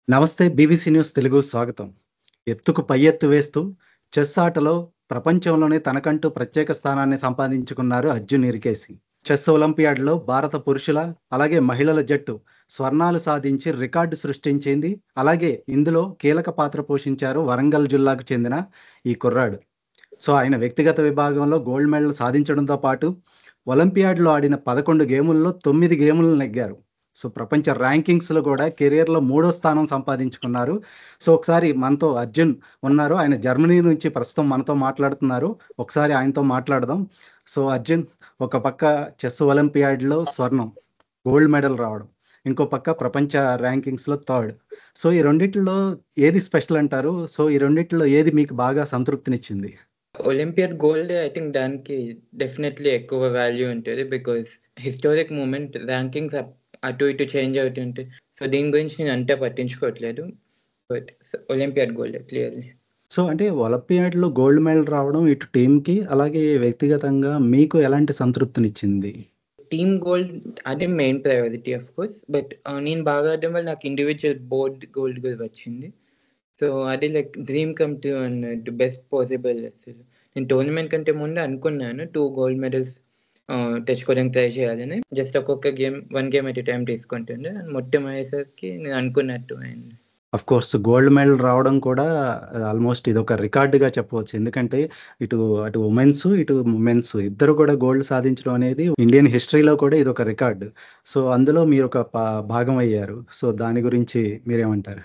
నమస్తే BBC news Telugu స్వాగతం ఎత్తుకు పై ఎత్తు వేస్తూ చెస్ ఆటలో ప్రపంచంలోనే తనకంటూ ప్రత్యేక స్థానాన్ని సంపాదించుకున్నారు అర్జున్ ఇరికేసి చెస్ ఒలింపియాడ్లో భారత పురుషుల అలాగే మహిళల జట్టు స్వర్ణాలు సాధించి రికార్డు సృష్టించింది అలాగే ఇందులో కీలక పాత్ర పోషించారు వరంగల్ జిల్లాకు చెందిన ఈ కుర్రాడు సో ఆయన వ్యక్తిగత విభాగంలో గోల్డ్ మెడల్ సాధించడంతో పాటు ఒలింపియాడ్లో ఆడిన పదకొండు గేముల్లో తొమ్మిది గేములు నెగ్గారు సో ప్రపంచ ర్యాంకింగ్స్ లో కూడా కెరియర్ లో మూడో స్థానం సంపాదించుకున్నారు సో ఒకసారి మనతో అర్జున్ ఉన్నారు ఆయన జర్మనీ నుంచి ప్రస్తుతం మనతో మాట్లాడుతున్నారు ఒకసారి ఆయనతో మాట్లాడదాం సో అర్జున్ ఒక పక్క చెస్ ఒలింపియాడ్ లో స్వర్ణం గోల్డ్ మెడల్ రావడం ఇంకో పక్క ప్రపంచ ర్యాంకింగ్స్ లో థర్డ్ సో ఈ రెండిట్లో ఏది స్పెషల్ అంటారు సో ఈ రెండిట్లో ఏది మీకు బాగా సంతృప్తినిచ్చింది ఒలింపియాడ్ గోల్డ్ ఐ థింక్ దానికి డెఫినెట్లీ ఎక్కువ వాల్యూ ఉంటుంది బికాస్ హిస్టారిక్ మూమెంట్ ర్యాంకింగ్స్ అటు ఇటు చేంజ్ అవుతుంటాయి సో దీని గురించి నేను అంతే పట్టించుకోవట్లేదు but Olympiad gold clearly so అంటే ఒలింపియాడ్ లో గోల్డ్ మెడల్ రావడం ఇటు టీమ్ కి అలాగే వ్యక్తిగతంగా మీకు ఎలాంటి సంతృప్తినిచ్చింది టీమ్ గోల్డ్ అదే main priority of course but నేను బాగా ఆడడం వల్ల నాకు ఇండివిజువల్ బోర్డ్ గోల్డ్ కూడా వచ్చింది సో అది లైక్ డ్రీమ్ కమ్ టు అన్నట్టు బెస్ట్ పాసిబుల్ అసలు నేను టోర్నమెంట్ కంటే ముందు అనుకున్నాను టూ గోల్డ్ మెడల్స్ తెచ్చుకోవడానికి ట్రై చేయాలని జస్ట్ ఒక్కొక్క game one game at time తీసుకుంటుండే మొత్తం అయ్యేసరికి నేను అనుకున్నట్టు అయింది అఫ్ కోర్స్ గోల్డ్ మెడల్ రావడం కూడా ఆల్మోస్ట్ ఇది ఒక రికార్డుగా చెప్పవచ్చు ఎందుకంటే ఇటు అటు ఉమెన్స్ ఇటు మెన్స్ ఇద్దరు కూడా గోల్డ్ సాధించడం అనేది ఇండియన్ హిస్టరీలో కూడా ఇది ఒక రికార్డు సో అందులో మీరు ఒక భాగం అయ్యారు సో దాని గురించి మీరేమంటారు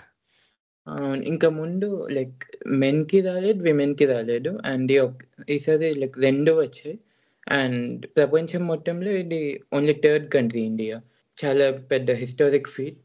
ఇంకా ముందు లైక్ మెన్ కి రాలేదు విమెన్ కి రాలేదు అండ్ ఈసారి లైక్ రెండు వచ్చాయి అండ్ ప్రపంచం మొత్తంలో ఇది ఓన్లీ థర్డ్ కంట్రీ ఇండియా చాలా పెద్ద హిస్టారిక్ ఫీట్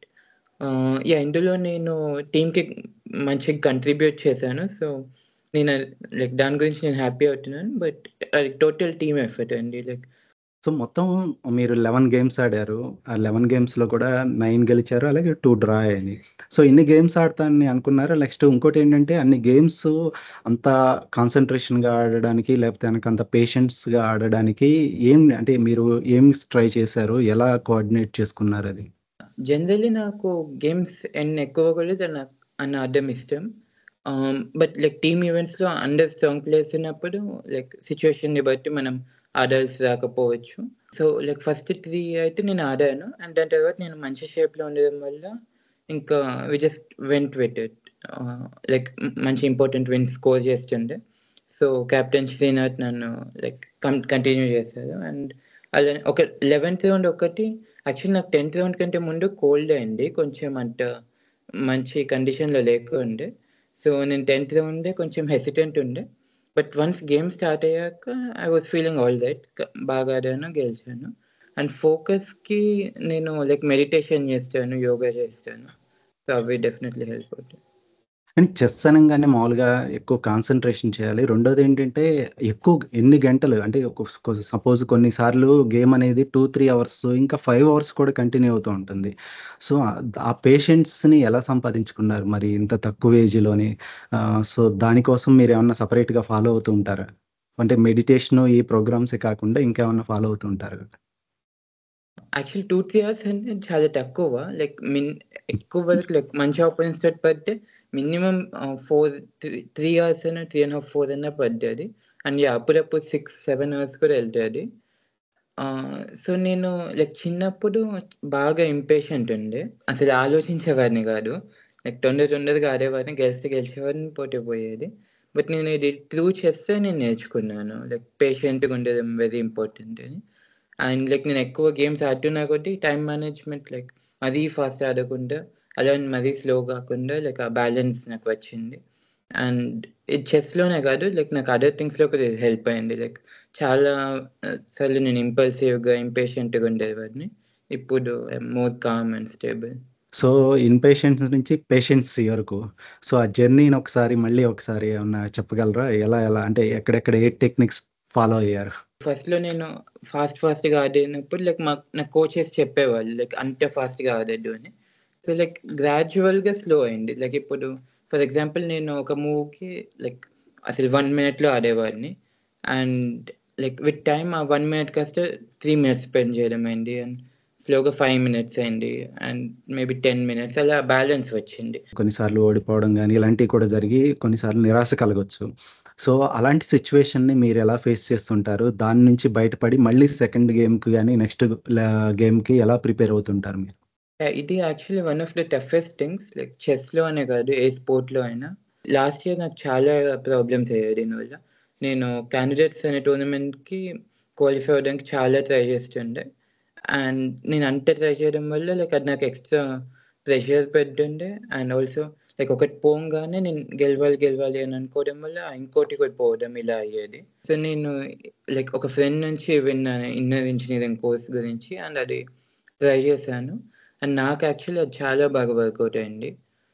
యా ఇందులో నేను టీంకి మంచిగా కంట్రిబ్యూట్ చేశాను సో నేను లైక్ దాని గురించి నేను హ్యాపీ అవుతున్నాను బట్ అది టోటల్ టీమ్ ఎఫర్ట్ అండి లైక్ సో మొత్తం మీరు లెవెన్ గేమ్స్ ఆడారు ఆ లెవెన్ గేమ్స్ లో కూడా నైన్ గెలిచారు అలాగే టూ డ్రా అయ్యాయి సో ఇన్ని గేమ్స్ ఆడతానని అనుకున్నారు నెక్స్ట్ ఇంకోటి ఏంటంటే అన్ని గేమ్స్ అంత కాన్సన్ట్రేషన్ గా ఆడడానికి లేకపోతే కనుక అంత పేషెంట్స్ గా ఆడడానికి ఏం అంటే మీరు ఏం ట్రై చేశారు ఎలా కోఆర్డినేట్ చేసుకున్నారు అది జనరల్లీ నాకు గేమ్స్ ఎన్ని ఎక్కువ కూడా నాకు అన్న అర్థం ఇష్టం బట్ లైక్ టీమ్ ఈవెంట్స్లో అండర్ స్ట్రాంగ్ ప్లేస్ ఉన్నప్పుడు లైక్ సిచ్యువేషన్ని బట్టి మనం ఆడాల్సి రాకపోవచ్చు సో లైక్ ఫస్ట్ త్రీ అయితే నేను ఆడాను అండ్ దాని తర్వాత నేను మంచి షేప్లో ఉండడం వల్ల ఇంకా we just went with it like మంచి ఇంపార్టెంట్ విన్ స్కోర్ చేస్తుండే సో కెప్టెన్ శ్రీనాథ్ నన్ను లైక్ కంటిన్యూ చేశారు అండ్ అలా ఒక లెవెన్త్ రౌండ్ ఒకటి యాక్చువల్లీ నాకు టెన్త్ రౌండ్ కంటే ముందు కోల్డ్ అయింది కొంచెం అంత మంచి కండిషన్లో లేకుండే సో నేను టెన్త్ రౌండే కొంచెం హెసిటెంట్ ఉండే బట్ వన్స్ గేమ్ స్టార్ట్ అయ్యాక I was feeling all that బాగా ఆడాను గెలిచాను అండ్ ఫోకస్కి నేను లైక్ మెడిటేషన్ చేస్తాను యోగా చేస్తాను సో అవి డెఫినెట్లీ హెల్ప్ అవుతాయి కానీ చెస్ అనగానే మామూలుగా ఎక్కువ కాన్సన్ట్రేషన్ చేయాలి రెండోది ఏంటంటే ఎక్కువ ఎన్ని గంటలు అంటే సపోజ్ కొన్నిసార్లు గేమ్ అనేది టూ త్రీ అవర్స్ ఇంకా ఫైవ్ అవర్స్ కూడా కంటిన్యూ అవుతూ ఉంటుంది సో ఆ పేషెంట్స్ని ఎలా సంపాదించుకున్నారు మరి ఇంత తక్కువ ఏజ్లోని సో దానికోసం మీరు ఏమన్నా సపరేట్గా ఫాలో అవుతూ ఉంటారా అంటే మెడిటేషన్ ఈ ప్రోగ్రామ్సే కాకుండా ఇంకేమన్నా ఫాలో అవుతూ ఉంటారు యాక్చువల్ టూ త్రీ అవర్స్ అంటే చాలా తక్కువ లైక్ మిన్ ఎక్కువ వరకు లైక్ మంచి ఆపోనెంట్స్ తోటి పడితే minimum four three three hours అయినా త్రీ అండ్ హాఫ్ ఫోర్ అయినా పడుతుంది అండ్ అప్పుడప్పుడు సిక్స్ సెవెన్ అవర్స్ కూడా వెళ్తుంది సో నేను లైక్ చిన్నప్పుడు బాగా ఇంపేషెంట్ ఉండే అసలు ఆలోచించేవాడిని కాదు లైక్ తొందర తొందరగా ఆడేవాడిని గెలిస్తే గెలిచేవాడిని పోతే పోయేది బట్ నేను ఇది ప్రూవ్ చేస్తే నేను నేర్చుకున్నాను లైక్ పేషెంట్గా ఉండడం వెరీ ఇంపార్టెంట్ అని అండ్ లైక్ నేను ఎక్కువ గేమ్స్ ఆడుతున్నా కొద్దీ టైం మేనేజ్మెంట్ లైక్ మరీ ఫాస్ట్ ఆడకుండా అలా మరీ స్లో కాకుండా లైక్ ఆ బ్యాలెన్స్ నాకు వచ్చింది అండ్ ఇది చెస్లోనే కాదు లైక్ నాకు అదర్ థింగ్స్లో కూడా హెల్ప్ అయింది లైక్ చాలా సార్లు నేను ఇంపల్సివ్గా ఇంపేషెంట్గా ఉండేవాడిని ఇప్పుడు more calm and stable so impatient నుంచి పేషెన్సీ వరకు సో ఆ జర్నీని ఒకసారి మళ్ళీ ఒకసారి ఏమన్నా చెప్పగలరా ఎలా ఎలా అంటే ఎక్కడెక్కడ ఏ టెక్నిక్స్ ఫాలో అయ్యారు ఫస్ట్ లో నేను ఫాస్ట్ ఫాస్ట్ గా ఆడినప్పుడు లైక్ మా నా కోచెస్ చెప్పేవాళ్ళు లైక్ అంత ఫాస్ట్ గా ఆడద్దు అని సో లైక్ గ్రాడ్యువల్ గా స్లో అయింది లైక్ ఇప్పుడు ఫర్ ఎగ్జాంపుల్ నేను ఒక మూవీకి లైక్ అసలు వన్ మినిట్ లో ఆడేవాడిని అండ్ లైక్ విత్ టైమ్ ఆ వన్ మినిట్ కాస్త త్రీ మినిట్స్ స్పెండ్ చేయడం అయింది అండ్ స్లోగా ఫైవ్ మినిట్స్ అయింది అండ్ మేబీ టెన్ మినిట్స్ అలా బ్యాలెన్స్ వచ్చింది కొన్నిసార్లు ఓడిపోవడం కానీ ఇలాంటివి కూడా జరిగి కొన్నిసార్లు నిరాశ కలగొచ్చు సో అలాంటి సిచ్యువేషన్ని మీరు ఎలా ఫేస్ చేస్తుంటారు దాని నుంచి బయటపడి మళ్ళీ సెకండ్ గేమ్కి కానీ నెక్స్ట్ గేమ్కి ఎలా ప్రిపేర్ అవుతుంటారు మీరు Yeah, ఇది actually one of the toughest things like చెస్లో అనే కాదు ఏ స్పోర్ట్లో అయినా లాస్ట్ ఇయర్ నాకు చాలా ప్రాబ్లమ్స్ అయ్యాయి దీనివల్ల నేను క్యాండిడేట్స్ అనే టోర్నమెంట్కి క్వాలిఫై అవ్వడానికి చాలా ట్రై చేస్తుండే అండ్ నేను అంత ట్రై చేయడం వల్ల లైక్ అది నాకు ఎక్స్ట్రా ప్రెషర్ పెట్టుండే అండ్ ఆల్సో లైక్ ఒకటి పోగానే నేను గెలవాలి గెలవాలి అని అనుకోవడం వల్ల ఇంకోటి కూడా పోవడం ఇలా అయ్యేది సో నేను లైక్ ఒక ఫ్రెండ్ నుంచి విన్నాను ఇన్నర్ ఇంజనీరింగ్ కోర్స్ గురించి అండ్ అది ట్రై చేశాను అండ్ నాకు యాక్చువల్లీ అది చాలా బాగా వర్కౌట్ అయింది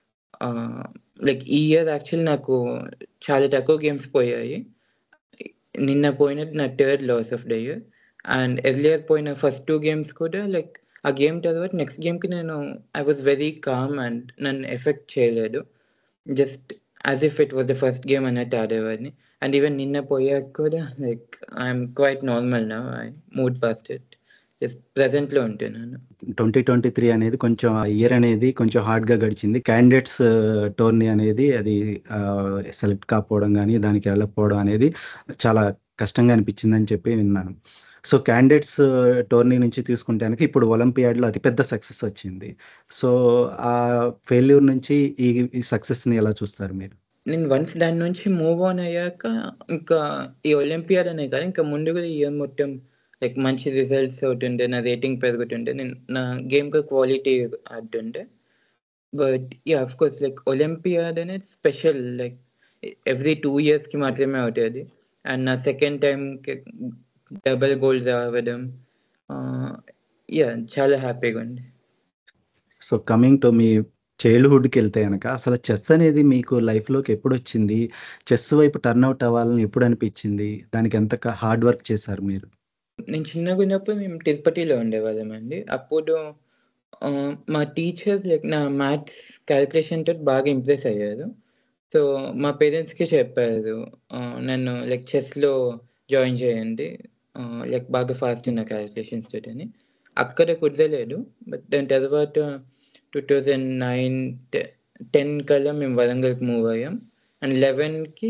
లైక్ ఈ ఇయర్ యాక్చువల్లీ నాకు చాలా తక్కువ గేమ్స్ పోయాయి నిన్న పోయినది నా third loss of the year and earlier పోయిన ఫస్ట్ టూ గేమ్స్ కూడా లైక్ ఆ గేమ్ తర్వాత నెక్స్ట్ గేమ్కి నేను I was very calm and నన్ను ఎఫెక్ట్ చేయలేదు just as if it was the first game అన్నట్టు ఆడేవాడిని అండ్ ఈవెన్ నిన్న పోయాక కూడా లైక్ ఐఎమ్ క్వైట్ నార్మల్ నా I moved past it just ప్రజెంట్లో ఉంటున్నాను ట్వంటీ ట్వంటీ త్రీ అనేది కొంచెం ఇయర్ అనేది కొంచెం హార్డ్గా గడిచింది క్యాండిడేట్స్ టోర్నీ అనేది అది సెలెక్ట్ కాకపోవడం కానీ దానికి వెళ్ళకపోవడం అనేది చాలా కష్టంగా అనిపించిందని చెప్పి విన్నాను సో క్యాండిడేట్స్ టోర్నీ నుంచి తీసుకుంటే కనుక ఇప్పుడు ఒలింపియాడ్లో అతిపెద్ద సక్సెస్ వచ్చింది సో ఆ ఫెయిల్యూర్ నుంచి ఈ ఈ సక్సెస్ని ఎలా చూస్తారు మీరు నేను వన్స్ దాని నుంచి మూవ్ ఆన్ అయ్యాక ఇంకా ఈ ఒలింపియాడ్ అనే కాదు ఇంకా ముందు కూడా ఈ ఇయర్ మొత్తం లైక్ మంచి రిజల్ట్స్ అవుతుండే నా రేటింగ్ పెరుగుతుండే నేను నా గేమ్కి క్వాలిటీ ఆడుతుండే but yeah of course like Olympiad అనేది స్పెషల్ లైక్ ఎవ్రీ టూ ఇయర్స్కి మాత్రమే అవుతుంది అండ్ నా సెకండ్ టైంకి డబల్ గోల్డ్ రావడం యా చాలా హ్యాపీగా ఉంది సో కమింగ్ టు మీ చైల్డ్హుడ్కి వెళ్తే కనుక అసలు చెస్ అనేది మీకు లైఫ్లోకి ఎప్పుడు వచ్చింది చెస్ వైపు టర్న్ అవుట్ అవ్వాలని ఎప్పుడు అనిపించింది దానికి ఎంత హార్డ్ వర్క్ చేశారు మీరు నేను చిన్నగా ఉన్నప్పుడు మేము తిరుపతిలో ఉండేవాళ్ళం అండి అప్పుడు మా టీచర్స్ లైక్ నా మ్యాథ్స్ క్యాలిక్యులేషన్ తోటి బాగా ఇంప్రెస్ అయ్యారు సో మా పేరెంట్స్కి చెప్పారు నన్ను లైక్ చెస్లో జాయిన్ చేయండి లైక్ బాగా ఫాస్ట్ ఉన్న క్యాలిక్యులేషన్స్ తోటి అని అక్కడ కుదరలేదు బట్ దాని తర్వాత టూ థౌజండ్ నైన్ టెన్ కల్లా మేము వరంగల్కి మూవ్ అయ్యాం అండ్ లెవెన్కి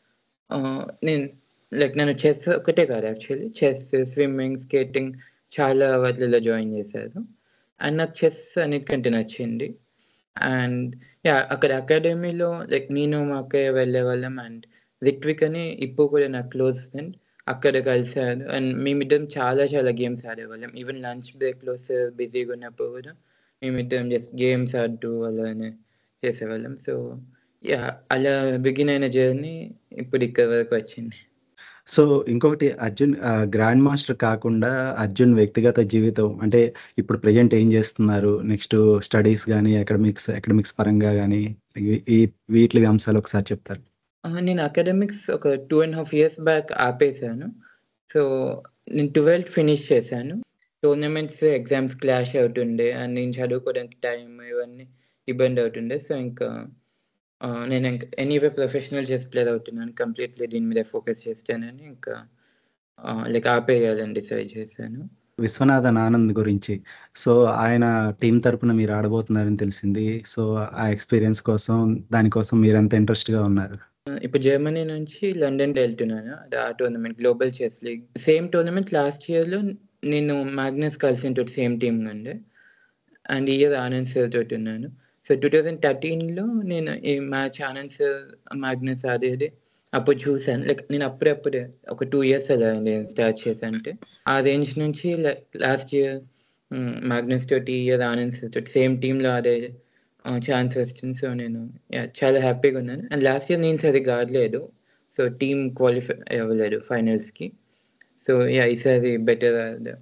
నేను లైక్ నన్ను చెస్ ఒకటే కాదు యాక్చువల్లీ చెస్ స్విమ్మింగ్ స్కేటింగ్ చాలా వాటిలో జాయిన్ చేశారు అండ్ నాకు చెస్ అన్నిటికంటే నచ్చింది అండ్ యా అక్కడ అకాడమీలో లైక్ నేను మా అక్కయ్య వెళ్ళే వాళ్ళం అండ్ రిట్విక్ అని ఇప్పుడు కూడా నా క్లోజ్ ఫ్రెండ్ అక్కడ కలిసారు అండ్ మేమిద్దరం చాలా చాలా గేమ్స్ ఆడేవాళ్ళం ఈవెన్ లంచ్ బ్రేక్లో సార్ బిజీగా ఉన్నప్పుడు కూడా మేమిద్దరం జస్ట్ గేమ్స్ ఆడుతూ అలానే చేసేవాళ్ళం సో యా అలా బిగిన్ అయిన జర్నీ ఇప్పుడు ఇక్కడ వరకు వచ్చింది సో ఇంకొకటి అర్జున్ గ్రాండ్ మాస్టర్ కాకుండా అర్జున్ వ్యక్తిగత జీవితం అంటే ఇప్పుడు ప్రజెంట్ ఏం చేస్తున్నారు నెక్స్ట్ స్టడీస్ కానీ అకాడమిక్స్ అకాడమిక్స్ పరంగా కానీ ఈ వీటి అంశాలు ఒకసారి చెప్తారు నేను అకాడమిక్స్ ఒక two and half years back ఆపేసాను సో నేను ట్వెల్త్ ఫినిష్ చేశాను టోర్నమెంట్స్ ఎగ్జామ్స్ క్లాష్ అవుతుండే అండ్ నేను చదువుకోవడానికి టైం ఇవన్నీ ఇబ్బంది అవుతుండే సో ఇంకా నేను ఇంకా ఎనీవే ప్రొఫెషనల్ చెస్ ప్లేయర్ అవుతున్నాను కంప్లీట్లీ దీని మీద ఫోకస్ చేస్తానని ఇంకా లైక్ ఆపేయాలని డిసైడ్ చేశాను విశ్వనాథన్ ఆనంద్ గురించి సో ఆయన టీం తరపున మీరు ఆడబోతున్నారని తెలిసింది సో ఆ ఎక్స్పీరియన్స్ కోసం దానికోసం మీరు ఎంత ఇంట్రెస్ట్గా ఉన్నారు ఇప్పుడు జర్మనీ నుంచి లండన్ వెళ్తున్నాను అది ఆ tournament global chess league same tournament last ఇయర్లో నేను మ్యాగ్నస్ కలిసిన సేమ్ టీమ్ ఉండే అండ్ ఈ ఇయర్ ఆనంద్ సార్ తోటి ఉన్నాను సో టూ థౌజండ్ థర్టీన్లో నేను ఈ మ్యాచ్ ఆనంద్ సార్ మ్యాగ్నస్ ఆడేది అప్పుడు చూసాను లైక్ నేను అప్పుడప్పుడే ఒక టూ ఇయర్స్ అలా నేను స్టార్ట్ చేశాను అంటే ఆ రేంజ్ నుంచి లాస్ట్ ఇయర్ మ్యాగ్నస్ తోటి ఇయర్ ఆనంద్ సార్ తోటి సేమ్ టీంలో ఆడే ఛాన్స్ వచ్చింది సో నేను చాలా హ్యాపీగా ఉన్నాను అండ్ లాస్ట్ ఇయర్ నేను సరిగ్గా ఆడలేదు సో టీమ్ క్వాలిఫై అవ్వలేదు ఫైనల్స్కి సో యా ఈసారి better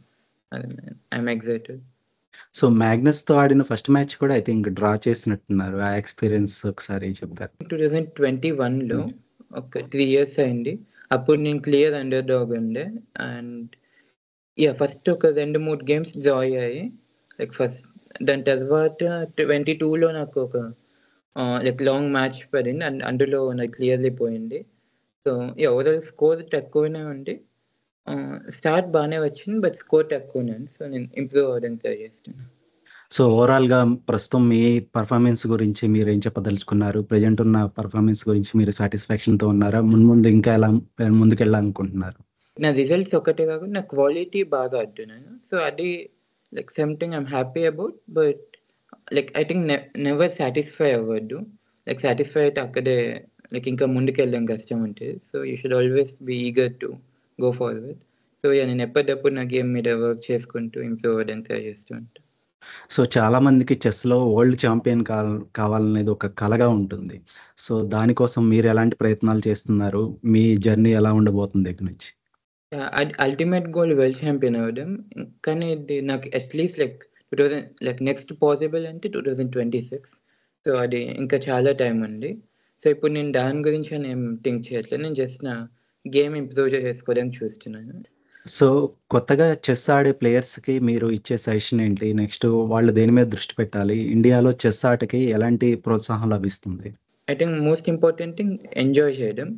I'm excited so Magnus తో ఆడిన ఫస్ట్ మ్యాచ్ కూడా ఐ థింక్ డ్రా చేసినట్టున్నారు ఆ ఎక్స్పీరియన్స్ ఒకసారి చెప్తారు టూ థౌజండ్ ట్వంటీ వన్లో ఒక త్రీ ఇయర్స్ అయింది అప్పుడు నేను క్లియర్ అండర్ డాగ్ ఉండే అండ్ యా ఫస్ట్ ఒక రెండు మూడు గేమ్స్ జాయ్ అయ్యి లైక్ ఫస్ట్ దాని తర్వాత ట్వంటీ టూలో నాకు ఒక లైక్ లాంగ్ మ్యాచ్ పడింది అండ్ అందులో నాకు క్లియర్లీ పోయింది సో ఓవరాల్ స్కోర్ తక్కువనే ఉంది స్టార్ట్ బాగానే వచ్చింది బట్ స్కోర్ తక్కువ ఉన్నాను సో నేను ఇంప్రూవ్ అవ్వడానికి ట్రై చేస్తున్నాను సో ఓవరాల్గా ప్రస్తుతం మీ పర్ఫార్మెన్స్ గురించి మీరు ఏం చెప్పదలుచుకున్నారు ప్రజెంట్ ఉన్న పర్ఫార్మెన్స్ గురించి మీరు సాటిస్ఫాక్షన్తో ఉన్నారా మున్ముందు ఇంకా ఎలా ముందుకెళ్ళాలనుకుంటున్నారు నా రిజల్ట్స్ ఒకటే కాకుండా నా క్వాలిటీ బాగా ఆడుతున్నాను సో అది like something I'm happy about but like I think never satisfy అవ్వద్దు లైక్ సాటిస్ఫై అయితే అక్కడే లైక్ ఇంకా ముందుకెళ్ళడం కష్టం ఉంటుంది so you should always be eager to go forward so నేను ఎప్పటికప్పుడు నా గేమ్ మీద వర్క్ చేసుకుంటూ ఇంప్రూవ్ అవ్వడానికి ట్రై చేస్తూ ఉంటాను సో చాలా మందికి చెస్లో వరల్డ్ ఛాంపియన్ కావాలనేది ఒక కలగా ఉంటుంది సో దానికోసం మీరు ఎలాంటి ప్రయత్నాలు చేస్తున్నారు మీ జర్నీ ఎలా ఉండబోతుంది దగ్గర నుంచి అల్టిమేట్ గోల్ వరల్డ్ ఛాంపియన్ అవ్వడం కానీ ఇది నాకు at least like two thousand like next possible అంటే two thousand twenty six so అది ఇంకా చాలా టైం ఉంది సో ఇప్పుడు నేను దాని గురించి నేను థింక్ చేయట్లేదు నేను జస్ట్ నా గేమ్ ఇంప్రూవ్ చేసుకోవడానికి చూస్తున్నాను సో కొత్తగా చెస్ ఆడే ప్లేయర్స్కి మీరు ఇచ్చే సజెషన్ ఏంటి నెక్స్ట్ వాళ్ళు దేని మీద దృష్టి పెట్టాలి ఇండియాలో చెస్ ఆటకి ఎలాంటి ప్రోత్సాహం లభిస్తుంది I think most important thing enjoy చేయడం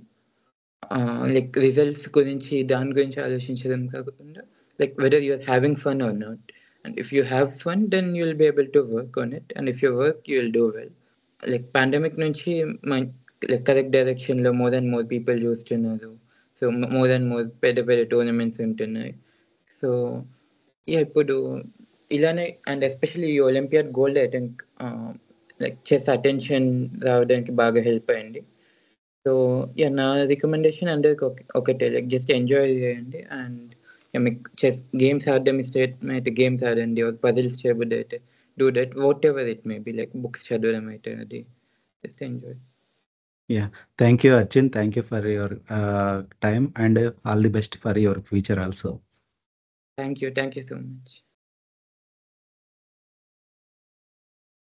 లైక్ రిజల్ట్స్ గురించి దాని గురించి ఆలోచించడం కాకుండా like whether you're having fun or not and if you have fun then you will be able to work on it and if you work you will do well like pandemic నుంచి like correct డైరెక్షన్లో more and more people చూస్తున్నారు so more and more పెద్ద పెద్ద tournaments ఉంటున్నాయి so ఇప్పుడు ఇలానే and especially ఈ Olympiad gold I think like chess attention రావడానికి బాగా హెల్ప్ అయింది సో యా నా రికమెండేషన్ అందరికి ఒకటే లైక్ జస్ట్ ఎంజాయ్ చేయండి అండ్ మీకు చెస్ గేమ్స్ ఆడడం ఇష్టం అయితే గేమ్స్ ఆడండి పజిల్స్ చేయబుద్ది అయితే do that whatever it may be like books చదవడం అయితే అది just enjoy yeah thank you Arjun thank you for your time and all the best for your future also thank you thank you so much